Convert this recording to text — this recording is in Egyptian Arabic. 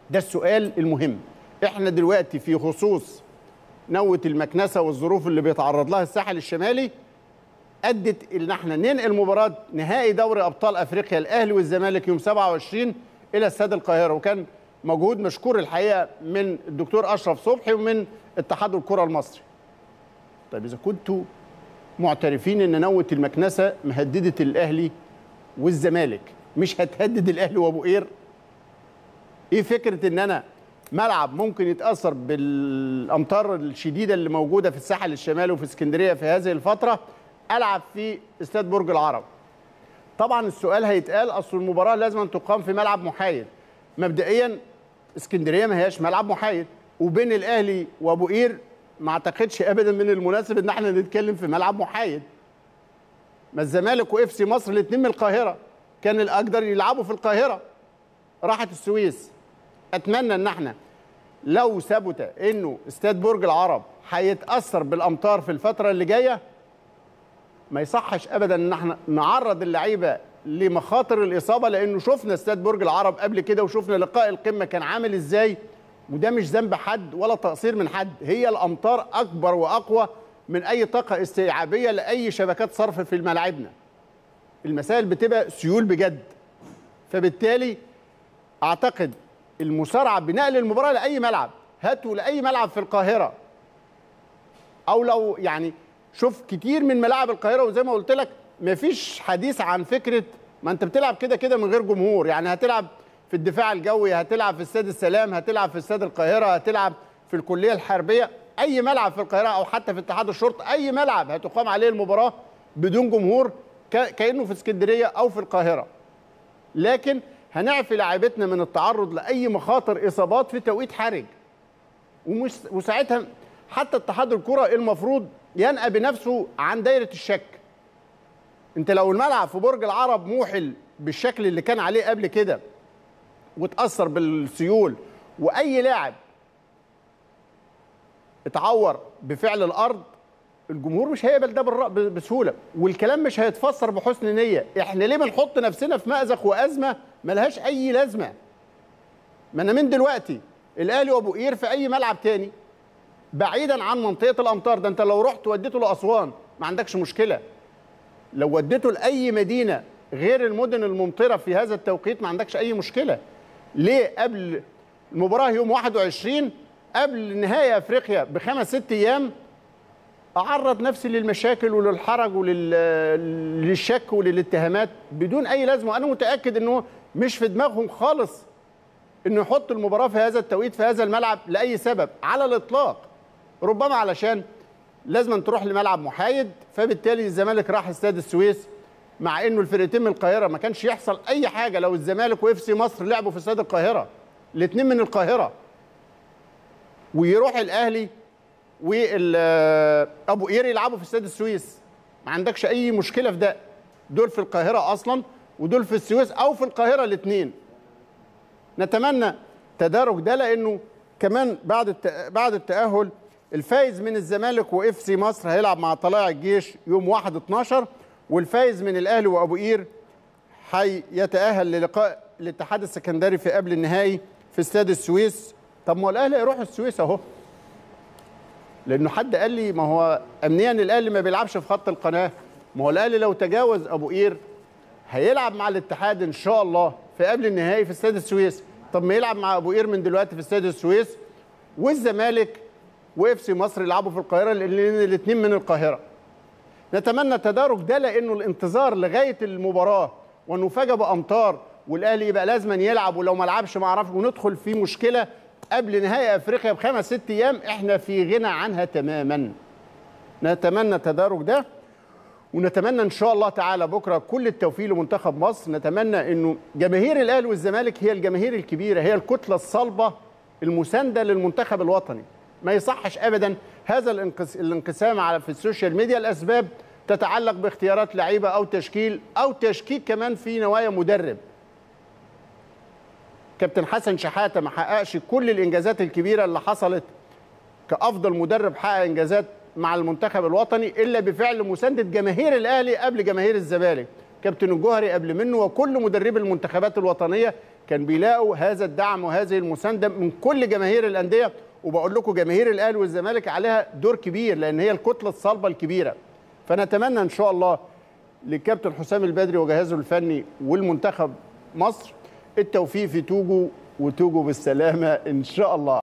ده السؤال المهم احنا دلوقتي في خصوص نوة المكنسة والظروف اللي بيتعرض لها الساحل الشمالي ادت ان احنا ننقل مباراه نهائي دوري ابطال افريقيا الاهلي والزمالك يوم 27 الى استاد القاهره وكان مجهود مشكور الحقيقه من الدكتور اشرف صبحي ومن اتحاد الكره المصري. طيب اذا كنتوا معترفين ان نوه المكنسه مهدده الاهلي والزمالك مش هتهدد الاهلي وابو قير ايه فكره ان انا ملعب ممكن يتاثر بالامطار الشديده اللي موجوده في الساحل الشمالي وفي اسكندريه في هذه الفتره العب في استاد برج العرب طبعا السؤال هيتقال اصل المباراه لازم أن تقام في ملعب محايد مبدئيا اسكندريه ما هياش ملعب محايد وبين الاهلي وابو قير ما اعتقدش ابدا من المناسب ان احنا نتكلم في ملعب محايد ما الزمالك واف سي مصر الاثنين من القاهره كان الاقدر يلعبوا في القاهره راحت السويس اتمنى ان احنا لو ثبت انه استاد برج العرب هيتاثر بالامطار في الفتره اللي جايه ما يصحش ابدا ان احنا نعرض اللعيبه لمخاطر الاصابه لانه شفنا استاد برج العرب قبل كده وشفنا لقاء القمه كان عامل ازاي وده مش ذنب حد ولا تقصير من حد هي الامطار اكبر واقوى من اي طاقه استيعابيه لاي شبكات صرف في ملاعبنا المسائل بتبقى سيول بجد فبالتالي اعتقد المسارعه بنقل المباراه لاي ملعب هاتوا لاي ملعب في القاهره او لو يعني شوف كتير من ملاعب القاهره وزي ما قلت لك مفيش حديث عن فكره ما انت بتلعب كده كده من غير جمهور يعني هتلعب في الدفاع الجوي هتلعب في استاد السلام هتلعب في استاد القاهره هتلعب في الكليه الحربيه اي ملعب في القاهره او حتى في اتحاد الشرطه اي ملعب هتقام عليه المباراه بدون جمهور كانه في اسكندريه او في القاهره لكن هنعفي لاعيبتنا من التعرض لاي مخاطر اصابات في توقيت حرج ومش وساعتها حتى اتحاد الكره المفروض ينأى بنفسه عن دايره الشك انت لو الملعب في برج العرب موحل بالشكل اللي كان عليه قبل كده وتاثر بالسيول واي لاعب اتعور بفعل الارض الجمهور مش هيقبل ده بسهوله والكلام مش هيتفسر بحسن نيه احنا ليه بنحط نفسنا في مأزق وازمه ملهاش اي لازمه ما انا من دلوقتي الاهلي وابو قير في اي ملعب تاني بعيدا عن منطقه الامطار ده انت لو رحت وديته لاسوان ما عندكش مشكله لو وديته لاي مدينه غير المدن الممطره في هذا التوقيت ما عندكش اي مشكله ليه قبل المباراه يوم 21 قبل نهائي افريقيا بخمس ست ايام اعرض نفسي للمشاكل وللحرج وللشك وللاتهامات بدون اي لازمه وانا متاكد انه مش في دماغهم خالص انه يحط المباراه في هذا التوقيت في هذا الملعب لاي سبب على الاطلاق ربما علشان لازم تروح لملعب محايد فبالتالي الزمالك راح استاد السويس مع انه الفرقتين من القاهره ما كانش يحصل اي حاجه لو الزمالك واف سي مصر لعبوا في استاد القاهره الاثنين من القاهره ويروح الاهلي وابو قير يلعبوا في استاد السويس ما عندكش اي مشكله في ده دول في القاهره اصلا ودول في السويس او في القاهره الاثنين نتمنى تدارك ده لانه كمان بعد بعد التاهل الفايز من الزمالك واف سي مصر هيلعب مع طلائع الجيش يوم 1 12 والفايز من الاهلي وابو قير هيتاهل للقاء الاتحاد السكندري في قبل النهائي في استاد السويس طب ما هو الاهلي هيروح السويس اهو لانه حد قال لي ما هو امنيا الاهلي ما بيلعبش في خط القناه ما هو الاهلي لو تجاوز ابو قير هيلعب مع الاتحاد ان شاء الله في قبل النهائي في استاد السويس طب ما يلعب مع ابو قير من دلوقتي في استاد السويس والزمالك واف سي مصر يلعبوا في القاهره لان الاثنين من القاهره نتمنى تدارك ده لانه الانتظار لغايه المباراه ونفاجئ بامطار والاهلي يبقى لازما يلعب ولو ما لعبش ما اعرفش وندخل في مشكله قبل نهائي افريقيا بخمس ست ايام احنا في غنى عنها تماما نتمنى تدارك ده ونتمنى ان شاء الله تعالى بكره كل التوفيق لمنتخب مصر نتمنى انه جماهير الاهلي والزمالك هي الجماهير الكبيره هي الكتله الصلبه المسانده للمنتخب الوطني ما يصحش ابدا هذا الانقسام على في السوشيال ميديا الاسباب تتعلق باختيارات لعيبه او تشكيل او تشكيك كمان في نوايا مدرب كابتن حسن شحاته ما حققش كل الانجازات الكبيره اللي حصلت كافضل مدرب حقق انجازات مع المنتخب الوطني الا بفعل مسانده جماهير الاهلي قبل جماهير الزمالك كابتن الجوهري قبل منه وكل مدربي المنتخبات الوطنيه كان بيلاقوا هذا الدعم وهذه المسانده من كل جماهير الانديه وبقول لكم جماهير الاهلي والزمالك عليها دور كبير لان هي الكتله الصلبه الكبيره فنتمنى ان شاء الله للكابتن حسام البدري وجهازه الفني والمنتخب مصر التوفيق في توجو وتوجو بالسلامه ان شاء الله